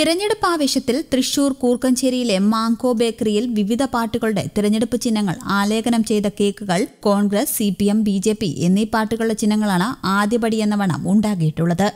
തിരഞ്ഞെടുപ്പ് ആവേശത്തിൽ തൃശൂർ കൂർക്കഞ്ചേരിയിലെ മാങ്കോ ബേക്കറിയിൽ വിവിധ പാർട്ടികളുടെ തിരഞ്ഞെടുപ്പ് ചിഹ്നങ്ങൾ ആലേഖനം ചെയ്ത കേക്കുകൾ Congress C P M B J P എന്നീ പാർട്ടികളുടെ ചിഹ്നങ്ങളാണ് ആദ്യപടി എന്ന വണ്ണം ഉണ്ടാക്കിയിട്ടുള്ളത്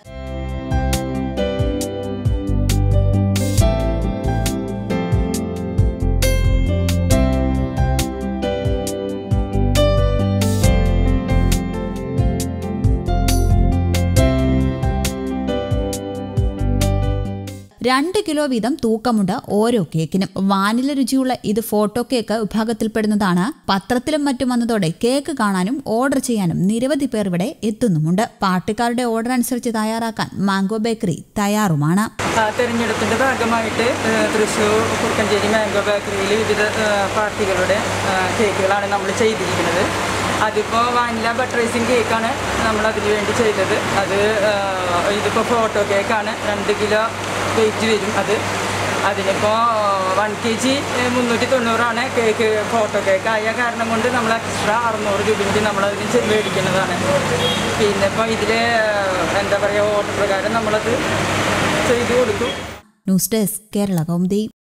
രണ്ട് കിലോ വീതം തൂക്കമുണ്ട് ഓരോ കേക്കിനും വാനില രുചിയുള്ള ഇത് ഫോട്ടോ കേക്ക് വിഭാഗത്തിൽപ്പെടുന്നതാണ് പത്രത്തിലും മറ്റും വന്നതോടെ കേക്ക് കാണാനും ഓർഡർ ചെയ്യാനും നിരവധി പേർ ഇവിടെ എത്തുന്നുമുണ്ട് പാർട്ടിക്കാരുടെ ഓർഡർ അനുസരിച്ച് തയ്യാറാക്കാൻ മാംഗോ ബേക്കറി തയ്യാറുമാണ് ആ തെരഞ്ഞെടുപ്പിന്റെ ഭാഗമായിട്ട് ഏഹ്, തൃശ്ശൂർ കുറുക്കഞ്ചേരി മാംഗോ ബേക്കറിയിൽ വിവിധ ഏഹ്, പാർട്ടികളുടെ ഏഹ്, കേക്കുകളാണ് നമ്മൾ ചെയ്തിരിക്കുന്നത് അതിപ്പോൾ വാനില ബട്ടർ ഐസിങ് കേക്കാണ് നമ്മൾ അതിന് വേണ്ടി ചെയ്തത് അത് ഏഹ്, ഇതിപ്പോൾ ഫോട്ടോ കേക്കാണ് രണ്ട് കിലോ വെയിറ്റ് വരും അത് അതിനിപ്പോൾ വൺ കെ ജി മുന്നൂറ്റി തൊണ്ണൂറാണ് കേക്ക് ഫോട്ടോ കേക്ക് ആയ കാരണം കൊണ്ട് നമ്മൾ എക്സ്ട്രാ അറുന്നൂറ് രൂപയ്ക്ക് നമ്മളതിന് ചെ- മേടിക്കുന്നതാണ് പിന്നെ ഇപ്പോൾ ഇതിൽ എന്താ പറയുക ഓർഡർ പ്രകാരം നമ്മളത് ചെയ്തു കൊടുക്കും ന്യൂസ് ഡെസ്ക് കേരള കൗമുദി